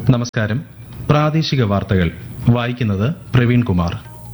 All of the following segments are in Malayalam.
നമസ്കാരം പ്രാദേശിക വാർത്തകൾ വായിക്കുന്നത് പ്രവീൺ കുമാർ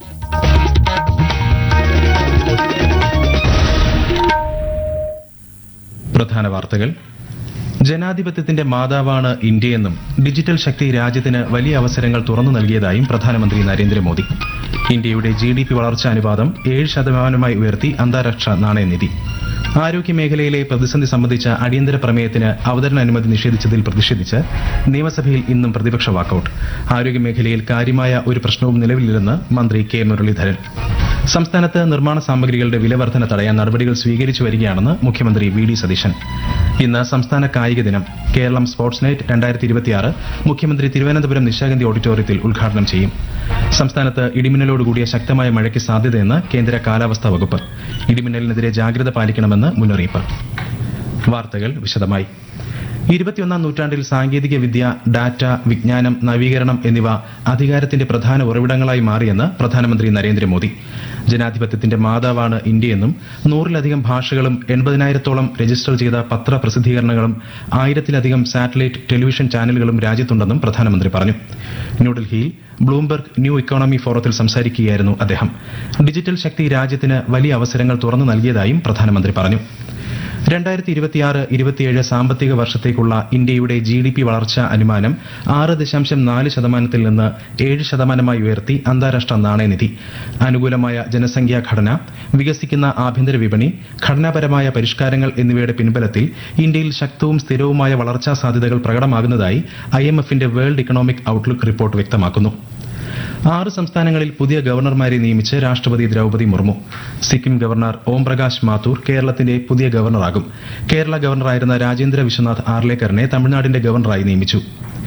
പ്രധാന വാർത്തകൾ ജനാധിപത്യത്തിന്റെ മാതാവാണ് ഇന്ത്യയെന്നും ഡിജിറ്റൽ ശക്തി രാജ്യത്തിന് വലിയ അവസരങ്ങൾ തുറന്നു നൽകിയതായും പ്രധാനമന്ത്രി നരേന്ദ്രമോദി ഇന്ത്യയുടെ ജി ഡി പി വളർച്ചാ അനുപാതം ഏഴ് ശതമാനമായി ഉയർത്തി അന്താരാഷ്ട്ര നാണയനിധി ആരോഗ്യ മേഖലയിലെ പ്രതിസന്ധി സംബന്ധിച്ച അടിയന്തര പ്രമേയത്തിന് അവതരണ അനുമതി നിഷേധിച്ചതിൽ പ്രതിഷേധിച്ച് നിയമസഭയിൽ ഇന്നും പ്രതിപക്ഷ വാക്കൌട്ട് ആരോഗ്യ മേഖലയിൽ കാര്യമായ ഒരു പ്രശ്നവും നിലവിലില്ലെന്ന് മന്ത്രി കെ മുരളീധരൻ സംസ്ഥാനത്ത് നിർമ്മാണ സാമഗ്രികളുടെ വിലവർധന തടയാൻ നടപടികൾ സ്വീകരിച്ചു വരികയാണെന്ന് മുഖ്യമന്ത്രി വി ഡി സതീശൻ ഇന്ന് സംസ്ഥാന കായിക ദിനം കേരളം സ്പോർട്സ് നൈറ്റ് രണ്ടായിരത്തി ഇരുപത്തിയാറ് മുഖ്യമന്ത്രി തിരുവനന്തപുരം നിശാഗന്ധി ഓഡിറ്റോറിയത്തിൽ ഉദ്ഘാടനം ചെയ്യും സംസ്ഥാനത്ത് ഇടിമിന്നലോടുകൂടിയ ശക്തമായ മഴയ്ക്ക് സാധ്യതയെന്ന് കേന്ദ്ര കാലാവസ്ഥാ വകുപ്പ് ഇടിമിന്നലിനെതിരെ ജാഗ്രത പാലിക്കണമെന്ന് മുന്നറിയിപ്പ് വാർത്തകൾ വിശദമായി ഇരുപത്തിയൊന്നാം നൂറ്റാണ്ടിൽ സാങ്കേതിക വിദ്യ ഡാറ്റ വിജ്ഞാനം നവീകരണം എന്നിവ അധികാരത്തിന്റെ പ്രധാന ഉറവിടങ്ങളായി മാറിയെന്ന് പ്രധാനമന്ത്രി നരേന്ദ്രമോദി ജനാധിപത്യത്തിന്റെ മാതാവാണ് ഇന്ത്യയെന്നും നൂറിലധികം ഭാഷകളും എൺപതിനായിരത്തോളം രജിസ്റ്റർ ചെയ്ത പത്ര പ്രസിദ്ധീകരണങ്ങളും ആയിരത്തിലധികം സാറ്റലൈറ്റ് ടെലിവിഷൻ ചാനലുകളും രാജ്യത്തുണ്ടെന്നും പ്രധാനമന്ത്രി പറഞ്ഞു ന്യൂഡൽഹിയിൽ ബ്ലൂംബെർഗ് ന്യൂ ഇക്കോണമി ഫോറത്തിൽ സംസാരിക്കുകയായിരുന്നു അദ്ദേഹം ഡിജിറ്റൽ ശക്തി രാജ്യത്തിന് വലിയ അവസരങ്ങൾ തുറന്നു നൽകിയതായും പ്രധാനമന്ത്രി പറഞ്ഞു രണ്ടായിരത്തി ഇരുപത്തിയാറ് ഇരുപത്തിയേഴ് സാമ്പത്തിക വർഷത്തേക്കുള്ള ഇന്ത്യയുടെ ജി ഡി പി വളർച്ചാ അനുമാനം ആറ് ദശാംശം നാല് ശതമാനത്തിൽ നിന്ന് ഏഴ് ശതമാനമായി ഉയർത്തി അന്താരാഷ്ട്ര നാണയനിധി അനുകൂലമായ ജനസംഖ്യാ ഘടന വികസിക്കുന്ന ആഭ്യന്തര വിപണി ഘടനാപരമായ പരിഷ്കാരങ്ങൾ എന്നിവയുടെ പിൻബലത്തിൽ ഇന്ത്യയിൽ ശക്തവും സ്ഥിരവുമായ വളർച്ചാ സാധ്യതകൾ പ്രകടമാകുന്നതായി ഐ എം എഫിന്റെ വേൾഡ് ഇക്കണോമിക് ഔട്ട്ലുക്ക് റിപ്പോർട്ട് വ്യക്തമാക്കുന്നു ആറ് സംസ്ഥാനങ്ങളിൽ പുതിയ ഗവർണർമാരെ നിയമിച്ച് രാഷ്ട്രപതി ദ്രൌപതി മുർമു സിക്കിം ഗവർണർ ഓം പ്രകാശ് മാത്തൂർ കേരളത്തിന്റെ പുതിയ ഗവർണറാകും കേരള ഗവർണറായിരുന്ന രാജേന്ദ്ര വിശ്വനാഥ് ആർലേക്കറിനെ തമിഴ്നാടിന്റെ ഗവർണറായി നിയമിച്ചു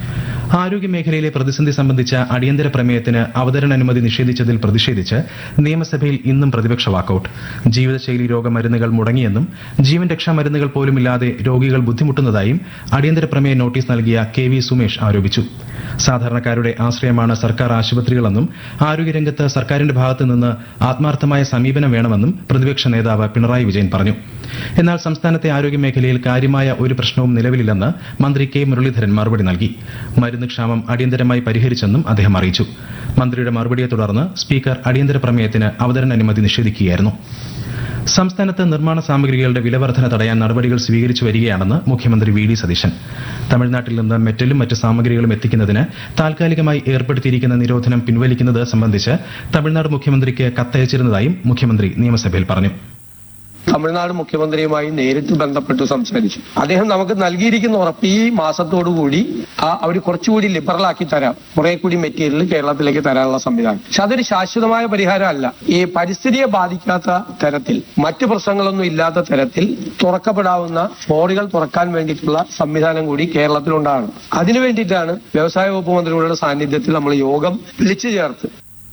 ആരോഗ്യ മേഖലയിലെ പ്രതിസന്ധി സംബന്ധിച്ച അടിയന്തര പ്രമേയത്തിന് അവതരണ അനുമതി നിഷേധിച്ചതിൽ പ്രതിഷേധിച്ച് നിയമസഭയിൽ ഇന്നും പ്രതിപക്ഷ വാക്കൌട്ട് ജീവിതശൈലി രോഗമരുന്നുകൾ മുടങ്ങിയെന്നും ജീവൻ രക്ഷാ മരുന്നുകൾ പോലുമില്ലാതെ രോഗികൾ ബുദ്ധിമുട്ടുന്നതായും അടിയന്തര പ്രമേയ നോട്ടീസ് നൽകിയ കെ വി സുമേഷ് ആരോപിച്ചു സാധാരണക്കാരുടെ ആശ്രയമാണ് സർക്കാർ ആശുപത്രികളെന്നും ആരോഗ്യരംഗത്ത് സർക്കാരിന്റെ ഭാഗത്തു നിന്ന് ആത്മാർത്ഥമായ സമീപനം വേണമെന്നും പ്രതിപക്ഷ നേതാവ് പിണറായി വിജയൻ പറഞ്ഞു എന്നാൽ സംസ്ഥാനത്തെ ആരോഗ്യ മേഖലയിൽ കാര്യമായ ഒരു പ്രശ്നവും നിലവിലില്ലെന്ന് മന്ത്രി കെ മുരളീധരൻ മറുപടി നൽകി മരുന്ന് ക്ഷാമം അടിയന്തരമായി പരിഹരിച്ചെന്നും അദ്ദേഹം അറിയിച്ചു മന്ത്രിയുടെ മറുപടിയെ തുടർന്ന് സ്പീക്കർ അടിയന്തര പ്രമേയത്തിന് അവതരണ അനുമതി നിഷേധിക്കുകയായിരുന്നു സംസ്ഥാനത്ത് നിർമ്മാണ സാമഗ്രികളുടെ വിലവർധന തടയാൻ നടപടികൾ സ്വീകരിച്ചു വരികയാണെന്ന് മുഖ്യമന്ത്രി വി ഡി സതീശൻ തമിഴ്നാട്ടിൽ നിന്ന് മെറ്റലും മറ്റ് സാമഗ്രികളും എത്തിക്കുന്നതിന് താൽക്കാലികമായി ഏർപ്പെടുത്തിയിരിക്കുന്ന നിരോധനം പിൻവലിക്കുന്നത് സംബന്ധിച്ച് തമിഴ്നാട് മുഖ്യമന്ത്രിക്ക് കത്തയച്ചിരുന്നതായും മുഖ്യമന്ത്രി നിയമസഭയിൽ പറഞ്ഞു തമിഴ്നാട് മുഖ്യമന്ത്രിയുമായി നേരിട്ട് ബന്ധപ്പെട്ടു സംസാരിച്ചു അദ്ദേഹം നമുക്ക് നൽകിയിരിക്കുന്ന ഉറപ്പ് ഈ മാസത്തോടുകൂടി ആ അവർ കുറച്ചുകൂടി ലിബറലാക്കി തരാം കുറെ കൂടി മെറ്റീരിയൽ കേരളത്തിലേക്ക് തരാനുള്ള സംവിധാനം പക്ഷെ അതൊരു ശാശ്വതമായ പരിഹാരമല്ല ഈ പരിസ്ഥിതിയെ ബാധിക്കാത്ത തരത്തിൽ മറ്റു പ്രശ്നങ്ങളൊന്നും ഇല്ലാത്ത തരത്തിൽ തുറക്കപ്പെടാവുന്ന ബോർഡുകൾ തുറക്കാൻ വേണ്ടിയിട്ടുള്ള സംവിധാനം കൂടി കേരളത്തിലുണ്ടാകണം അതിനു വേണ്ടിയിട്ടാണ് വ്യവസായ വകുപ്പ് മന്ത്രിയുടെ സാന്നിധ്യത്തിൽ നമ്മൾ യോഗം വിളിച്ചു ചേർത്ത്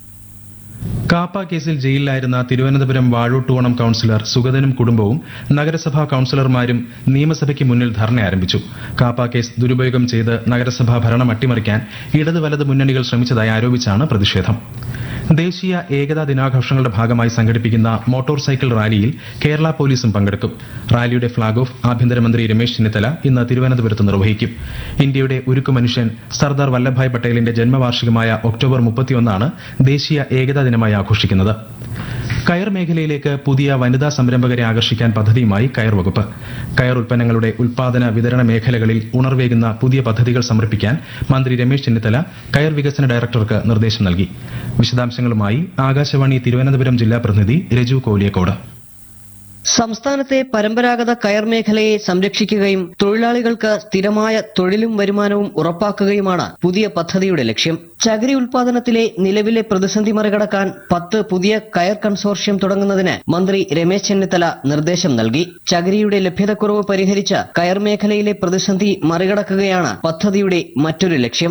കാപ്പ കേസിൽ ജയിലിലായിരുന്ന തിരുവനന്തപുരം വാഴൂട്ടുവണം കൌൺസിലർ സുഗതനും കുടുംബവും നഗരസഭാ കൌൺസിലർമാരും നിയമസഭയ്ക്ക് മുന്നിൽ ധർണ ആരംഭിച്ചു കാപ്പ കേസ് ദുരുപയോഗം ചെയ്ത് നഗരസഭാ ഭരണം അട്ടിമറിക്കാൻ ഇടത് വലത് മുന്നണികൾ ശ്രമിച്ചതായി ആരോപിച്ചാണ് പ്രതിഷേധം ദേശീയ ഏകതാ ദിനാഘോഷങ്ങളുടെ ഭാഗമായി സംഘടിപ്പിക്കുന്ന മോട്ടോർ സൈക്കിൾ റാലിയിൽ കേരള പോലീസും പങ്കെടുക്കും റാലിയുടെ ഫ്ളാഗ് ഓഫ് ആഭ്യന്തരമന്ത്രി രമേശ് ചെന്നിത്തല ഇന്ന് തിരുവനന്തപുരത്ത് നിർവഹിക്കും ഇന്ത്യയുടെ ഉരുക്കു മനുഷ്യൻ സർദാർ വല്ലഭായ് പട്ടേലിന്റെ ജന്മവാർഷികമായ ഒക്ടോബർ മുപ്പത്തിയൊന്നാണ് ദേശീയ ഏകതാ ദിനമായി ആഘോഷിക്കുന്നത് കയർ മേഖലയിലേക്ക് പുതിയ വനിതാ സംരംഭകരെ ആകർഷിക്കാൻ പദ്ധതിയുമായി കയർ വകുപ്പ് കയർ ഉൽപ്പന്നങ്ങളുടെ ഉൽപാദന വിതരണ മേഖലകളിൽ ഉണർവേകുന്ന പുതിയ പദ്ധതികൾ സമർപ്പിക്കാൻ മന്ത്രി രമേശ് ചെന്നിത്തല കയർ വികസന ഡയറക്ടർക്ക് നിർദ്ദേശം നൽകി വിശദാംശങ്ങളുമായി ആകാശവാണി തിരുവനന്തപുരം ജില്ലാ പ്രതിനിധി രജു കോലിയക്കോട് സംസ്ഥാനത്തെ പരമ്പരാഗത കയർ മേഖലയെ സംരക്ഷിക്കുകയും തൊഴിലാളികൾക്ക് സ്ഥിരമായ തൊഴിലും വരുമാനവും ഉറപ്പാക്കുകയുമാണ് പുതിയ പദ്ധതിയുടെ ലക്ഷ്യം ചകിരി ഉൽപാദനത്തിലെ നിലവിലെ പ്രതിസന്ധി മറികടക്കാൻ പത്ത് പുതിയ കയർ കൺസോർഷ്യം തുടങ്ങുന്നതിന് മന്ത്രി രമേശ് ചെന്നിത്തല നിർദ്ദേശം നൽകി ചകിരിയുടെ ലഭ്യതക്കുറവ് പരിഹരിച്ച് കയർ മേഖലയിലെ പ്രതിസന്ധി മറികടക്കുകയാണ് പദ്ധതിയുടെ മറ്റൊരു ലക്ഷ്യം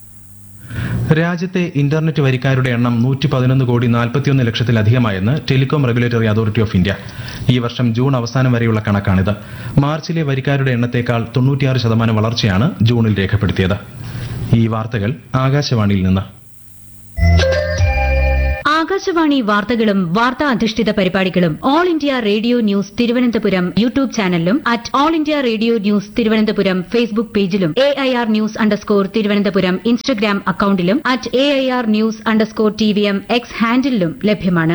രാജ്യത്തെ ഇന്റർനെറ്റ് വരിക്കാരുടെ എണ്ണം നൂറ്റി പതിനൊന്ന് കോടി നാൽപ്പത്തിയൊന്ന് ലക്ഷത്തിലധികമായെന്ന് telecom regulatory authority of India ഈ വർഷം ജൂൺ അവസാനം വരെയുള്ള കണക്കാണിത് മാർച്ചിലെ വരിക്കാരുടെ എണ്ണത്തേക്കാൾ തൊണ്ണൂറ്റിയാറ് ശതമാനം വളർച്ചയാണ് ജൂണിൽ രേഖപ്പെടുത്തിയത് ഈ വാർത്തകൾ ആകാശവാണിയിൽ നിന്ന് ആകാശവാണി വാർത്തകളും വാർത്താ അധിഷ്ഠിത പരിപാടികളും All India Radio news Thiruvananthapuram YouTube ചാനലിലും at All India Radio news Thiruvananthapuram Facebook പേജിലും A I R news underscore Thiruvananthapuram Instagram അക്കൌണ്ടിലും at A I R news underscore T V M X ഹാൻഡിലും ലഭ്യമാണ്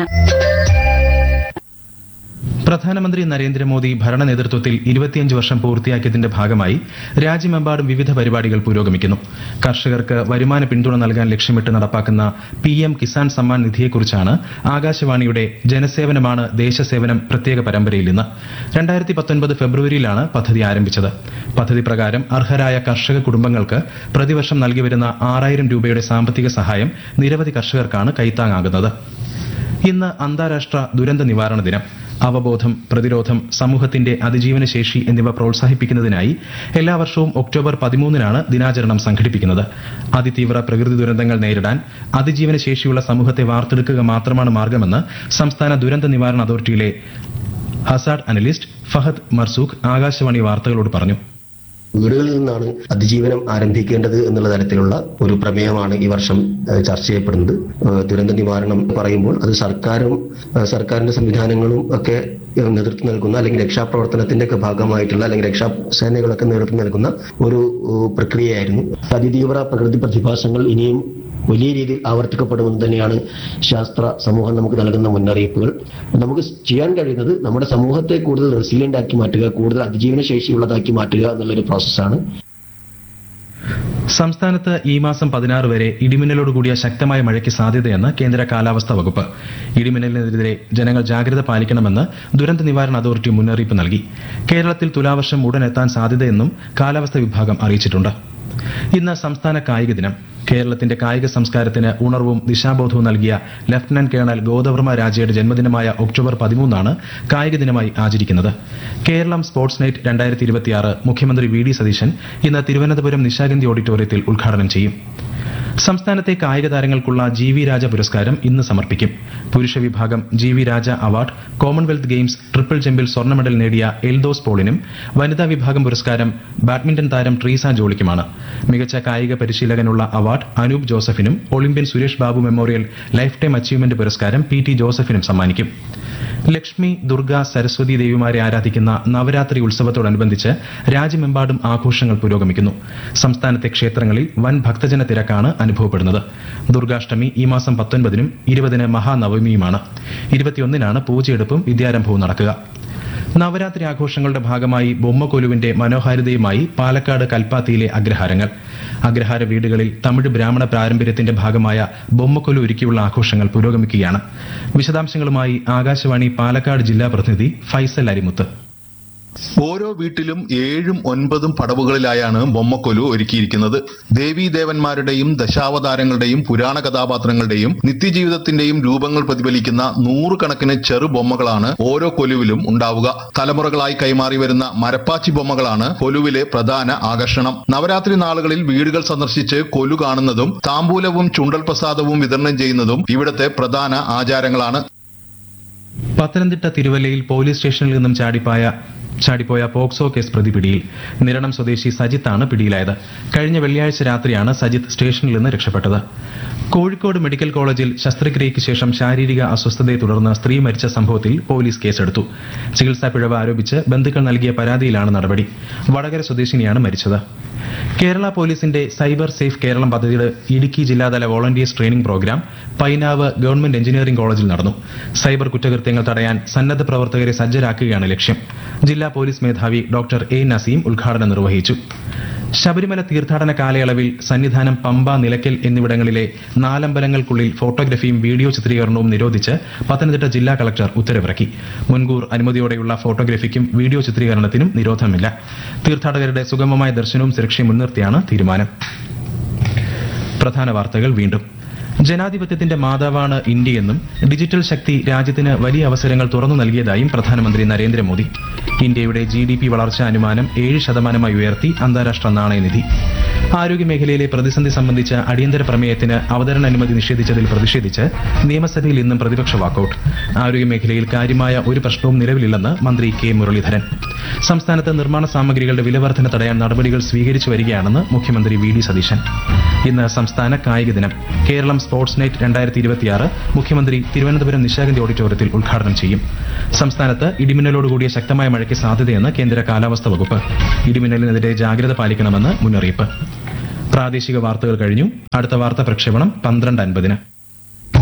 പ്രധാനമന്ത്രി നരേന്ദ്രമോദി ഭരണ നേതൃത്വത്തിൽ ഇരുപത്തിയഞ്ച് വർഷം പൂർത്തിയാക്കിയതിന്റെ ഭാഗമായി രാജ്യമെമ്പാടും വിവിധ പരിപാടികൾ പുരോഗമിക്കുന്നു കർഷകർക്ക് വരുമാന പിന്തുണ നൽകാൻ ലക്ഷ്യമിട്ട് നടപ്പാക്കുന്ന പി എം കിസാൻ സമ്മാൻ നിധിയെക്കുറിച്ചാണ് ആകാശവാണിയുടെ ജനസേവനമാണ് ദേശസേവനം പ്രത്യേക പരമ്പരയിൽ ഇന്ന് രണ്ടായിരത്തി പത്തൊൻപത് ഫെബ്രുവരിയിലാണ് പദ്ധതി ആരംഭിച്ചത് പദ്ധതി പ്രകാരം അർഹരായ കർഷക കുടുംബങ്ങൾക്ക് പ്രതിവർഷം നൽകിവരുന്ന ആറായിരം രൂപയുടെ സാമ്പത്തിക സഹായം നിരവധി കർഷകർക്കാണ് കൈത്താങ്ങാകുന്നത് ഇന്ന് അന്താരാഷ്ട്ര ദുരന്ത നിവാരണ ദിനം അവബോധം പ്രതിരോധം സമൂഹത്തിന്റെ അതിജീവന ശേഷി എന്നിവ പ്രോത്സാഹിപ്പിക്കുന്നതിനായി എല്ലാ വർഷവും ഒക്ടോബർ പതിമൂന്നിനാണ് ദിനാചരണം സംഘടിപ്പിക്കുന്നത് അതിതീവ്ര പ്രകൃതി ദുരന്തങ്ങൾ നേരിടാൻ അതിജീവന ശേഷിയുള്ള സമൂഹത്തെ വാർത്തെടുക്കുക മാത്രമാണ് മാർഗമെന്ന് സംസ്ഥാന ദുരന്ത നിവാരണ അതോറിറ്റിയിലെ ഹസാഡ് അനലിസ്റ്റ് ഫഹദ് മർസൂഖ് ആകാശവാണി വാർത്തകളോട് പറഞ്ഞു വീടുകളിൽ നിന്നാണ് അതിജീവനം ആരംഭിക്കേണ്ടത് എന്നുള്ള തരത്തിലുള്ള ഒരു പ്രമേയമാണ് ഈ വർഷം ഏഹ്, ചർച്ച ചെയ്യപ്പെടുന്നത് ഏഹ്, ദുരന്ത നിവാരണം പറയുമ്പോൾ അത് സർക്കാരും ഏഹ്, സർക്കാരിന്റെ സംവിധാനങ്ങളും ഒക്കെ ഏഹ്, നേതൃത്വം നൽകുന്ന അല്ലെങ്കിൽ രക്ഷാപ്രവർത്തനത്തിന്റെ ഒക്കെ ഭാഗമായിട്ടുള്ള അല്ലെങ്കിൽ രക്ഷാസേനകളൊക്കെ നേതൃത്വം നൽകുന്ന ഒരു ഏഹ്, പ്രക്രിയയായിരുന്നു അതിതീവ്ര പ്രകൃതി പ്രതിഭാസങ്ങൾ ഇനിയും വലിയ രീതിയിൽ ആവർത്തിക്കപ്പെടുമെന്ന് തന്നെയാണ് ശാസ്ത്ര സമൂഹം നമുക്ക് നൽകുന്ന മുന്നറിയിപ്പുകൾ നമുക്ക് ചെയ്യാൻ കഴിയുന്നത് നമ്മുടെ സമൂഹത്തെ കൂടുതൽ റെസിലിയന്റ് ആക്കി മാറ്റുക കൂടുതൽ അതിജീവന ശേഷിയുള്ളതാക്കി മാറ്റുക എന്നുള്ളൊരു പ്രോസസ്സാണ് സംസ്ഥാനത്ത് ഈ മാസം പതിനാറ് വരെ ഇടിമിന്നലോട് കൂടിയ ശക്തമായ മഴയ്ക്ക് സാധ്യതയെന്ന് കേന്ദ്ര കാലാവസ്ഥാ വകുപ്പ് ഇടിമിന്നലിനെതിരെ ജനങ്ങൾ ജാഗ്രത പാലിക്കണമെന്ന് ദുരന്ത നിവാരണ അതോറിറ്റി മുന്നറിയിപ്പ് നൽകി കേരളത്തിൽ തുലാവർഷം ഉടൻ എത്താൻ സാധ്യതയെന്നും കാലാവസ്ഥാ വിഭാഗം അറിയിച്ചിട്ടുണ്ട് ഇന്ന് സംസ്ഥാന കായിക ദിനം കേരളത്തിന്റെ കായിക സംസ്കാരത്തിന് ഉണർവും ദിശാബോധവും നൽകിയ ലഫ്റ്റനന്റ് കേണൽ ഗോദവർമ്മ രാജയുടെ ജന്മദിനമായ ഒക്ടോബർ പതിമൂന്നാണ് കായിക ദിനമായി ആചരിക്കുന്നത് കേരളം സ്പോർട്സ് നൈറ്റ് രണ്ടായിരത്തി ഇരുപത്തിയാറ് മുഖ്യമന്ത്രി വി ഡി സതീശൻ ഇന്ന് തിരുവനന്തപുരം നിശാഗന്ധി ഓഡിറ്റോറിയത്തിൽ ഉദ്ഘാടനം ചെയ്യും സംസ്ഥാനത്തെ കായിക താരങ്ങൾക്കുള്ള ജി വി രാജ പുരസ്കാരം ഇന്ന് സമർപ്പിക്കും പുരുഷ വിഭാഗം G V Raja award Commonwealth Games triple ജമ്പിൽ സ്വർണ്ണ മെഡൽ നേടിയ എൽദോസ് പോളിനും വനിതാ വിഭാഗം പുരസ്കാരം ബാഡ്മിന്റൺ താരം ട്രീസ ജോളിക്കുമാണ് മികച്ച കായിക പരിശീലകനുള്ള അവാർഡ് അനൂപ് ജോസഫിനും Olympian Suresh Babu memorial lifetime achievement പുരസ്കാരം പി ടി ജോസഫിനും സമ്മാനിക്കും ലക്ഷ്മി ദുർഗ സരസ്വതി ദേവിമാരെ ആരാധിക്കുന്ന നവരാത്രി ഉത്സവത്തോടനുബന്ധിച്ച് രാജ്യമെമ്പാടും ആഘോഷങ്ങൾ പുരോഗമിക്കുന്നു സംസ്ഥാനത്തെ ക്ഷേത്രങ്ങളിൽ വൻ ഭക്തജന തിരക്കാണ് അനുഭവപ്പെടുന്നത് ദുർഗാഷ്ടമി ഈ മാസം പത്തൊൻപതിനും ഇരുപതിന് മഹാനവമിയുമാണ് ഇരുപത്തിയൊന്നിനാണ് പൂജയെടുപ്പും വിദ്യാരംഭവും നടക്കുക നവരാത്രി ആഘോഷങ്ങളുടെ ഭാഗമായി ബൊമ്മക്കൊലുവിന്റെ മനോഹാരിതയുമായി പാലക്കാട് കൽപ്പാത്തിയിലെ അഗ്രഹാരങ്ങൾ അഗ്രഹാര വീടുകളിൽ തമിഴ് ബ്രാഹ്മണ പാരമ്പര്യത്തിന്റെ ഭാഗമായ ബൊമ്മക്കൊലു ഒരുക്കിയുള്ള ആഘോഷങ്ങൾ പുരോഗമിക്കുകയാണ് വിശദാംശങ്ങളുമായി ആകാശവാണി പാലക്കാട് ജില്ലാ പ്രതിനിധി ഫൈസൽ അരിമുത്ത് ഓരോ വീട്ടിലും ഏഴും ഒൻപതും പടവുകളിലായാണ് ബൊമ്മക്കൊലു ഒരുക്കിയിരിക്കുന്നത് ദേവീദേവന്മാരുടെയും ദശാവതാരങ്ങളുടെയും പുരാണ കഥാപാത്രങ്ങളുടെയും നിത്യജീവിതത്തിന്റെയും രൂപങ്ങൾ പ്രതിഫലിക്കുന്ന നൂറുകണക്കിന് ചെറു ബൊമ്മകളാണ് ഓരോ കൊലുവിലും ഉണ്ടാവുക തലമുറകളായി കൈമാറി വരുന്ന മരപ്പാച്ചി ബൊമ്മകളാണ് കൊലുവിലെ പ്രധാന ആകർഷണം നവരാത്രി നാളുകളിൽ വീടുകൾ സന്ദർശിച്ച് കൊലു കാണുന്നതും താമ്പൂലവും ചുണ്ടൽ പ്രസാദവും വിതരണം ചെയ്യുന്നതും ഇവിടത്തെ പ്രധാന ആചാരങ്ങളാണ് പത്തനംതിട്ട തിരുവല്ലയിൽ പോലീസ് സ്റ്റേഷനിൽ നിന്നും ചാടിപ്പായ ചാടിപ്പോയ പോക്സോ കേസ് പ്രതി പിടിയിൽ നിരണം സ്വദേശി സജിത്താണ് പിടിയിലായത് കഴിഞ്ഞ വെള്ളിയാഴ്ച രാത്രിയാണ് സജിത്ത് സ്റ്റേഷനിൽ നിന്ന് രക്ഷപ്പെട്ടത് കോഴിക്കോട് മെഡിക്കൽ കോളേജിൽ ശസ്ത്രക്രിയയ്ക്ക് ശേഷം ശാരീരിക അസ്വസ്ഥതയെ തുടർന്ന് സ്ത്രീ മരിച്ച സംഭവത്തിൽ പോലീസ് കേസെടുത്തു ചികിത്സാ പിഴവ് ആരോപിച്ച് ബന്ധുക്കൾ നൽകിയ പരാതിയിലാണ് നടപടി വടകര സ്വദേശിനിയാണ് മരിച്ചത് കേരള പോലീസിന്റെ സൈബർ സേഫ് കേരളം പദ്ധതിയുടെ ഇടുക്കി ജില്ലാതല volunteers training programme Painavu government engineering കോളേജിൽ നടന്നു സൈബർ കുറ്റകൃത്യങ്ങൾ തടയാൻ സന്നദ്ധ പ്രവർത്തകരെ സജ്ജരാക്കുകയാണ് ലക്ഷ്യം ജില്ലാ പോലീസ് മേധാവി ഡോക്ടർ എ നസീം ഉദ്ഘാടനം നിർവഹിച്ചു ശബരിമല തീർത്ഥാടന കാലയളവിൽ സന്നിധാനം പമ്പ നിലയ്ക്കൽ എന്നിവിടങ്ങളിലെ നാലമ്പലങ്ങൾക്കുള്ളിൽ ഫോട്ടോഗ്രഫിയും വീഡിയോ ചിത്രീകരണവും നിരോധിച്ച് പത്തനംതിട്ട ജില്ലാ കളക്ടർ ഉത്തരവിറക്കി മുൻകൂർ അനുമതിയോടെയുള്ള ഫോട്ടോഗ്രഫിക്കും വീഡിയോ ചിത്രീകരണത്തിനും നിരോധനമില്ല തീർത്ഥാടകരുടെ സുഗമമായ ദർശനവും സുരക്ഷയും മുൻനിർത്തിയാണ് തീരുമാനം പ്രധാന വാർത്തകൾ വീണ്ടും ജനാധിപത്യത്തിന്റെ മാതാവാണ് ഇന്ത്യയെന്നും ഡിജിറ്റൽ ശക്തി രാജ്യത്തിന് വലിയ അവസരങ്ങൾ തുറന്നു നൽകിയതായും പ്രധാനമന്ത്രി നരേന്ദ്രമോദി ഇന്ത്യയുടെ ജി ഡി പി വളർച്ചാ അനുമാനം ഏഴ് ശതമാനമായി ഉയർത്തി അന്താരാഷ്ട്ര നാണയനിധി ആരോഗ്യമേഖലയിലെ പ്രതിസന്ധി സംബന്ധിച്ച അടിയന്തര പ്രമേയത്തിന് അവതരണ അനുമതി നിഷേധിച്ചതിൽ പ്രതിഷേധിച്ച് നിയമസഭയിൽ ഇന്നും പ്രതിപക്ഷ വാക്കൌട്ട് ആരോഗ്യമേഖലയിൽ കാര്യമായ ഒരു പ്രശ്നവും നിലവിലില്ലെന്ന് മന്ത്രി കെ മുരളീധരൻ സംസ്ഥാനത്ത് നിർമ്മാണ സാമഗ്രികളുടെ വിലവർധന തടയാൻ നടപടികൾ സ്വീകരിച്ചു വരികയാണെന്ന് മുഖ്യമന്ത്രി വി ഡി സതീശൻ ഇന്ന് സംസ്ഥാന കായിക ദിനം കേരളം സ്പോർട്സ് നൈറ്റ് രണ്ടായിരത്തി ഇരുപത്തിയാറ് മുഖ്യമന്ത്രി തിരുവനന്തപുരം നിശാഗന്ധി ഓഡിറ്റോറിയത്തിൽ ഉദ്ഘാടനം ചെയ്യും സംസ്ഥാനത്ത് ഇടിമിന്നലോടുകൂടിയ ശക്തമായ മഴയ്ക്ക് സാധ്യതയെന്ന് കേന്ദ്ര കാലാവസ്ഥാ വകുപ്പ് ഇടിമിന്നലിനെതിരെ ജാഗ്രത പാലിക്കണമെന്ന് മുന്നറിയിപ്പ് പ്രാദേശിക വാർത്തകൾ കഴിഞ്ഞു അടുത്ത വാർത്താ പ്രക്ഷേപണം പന്ത്രണ്ട് അൻപതിന്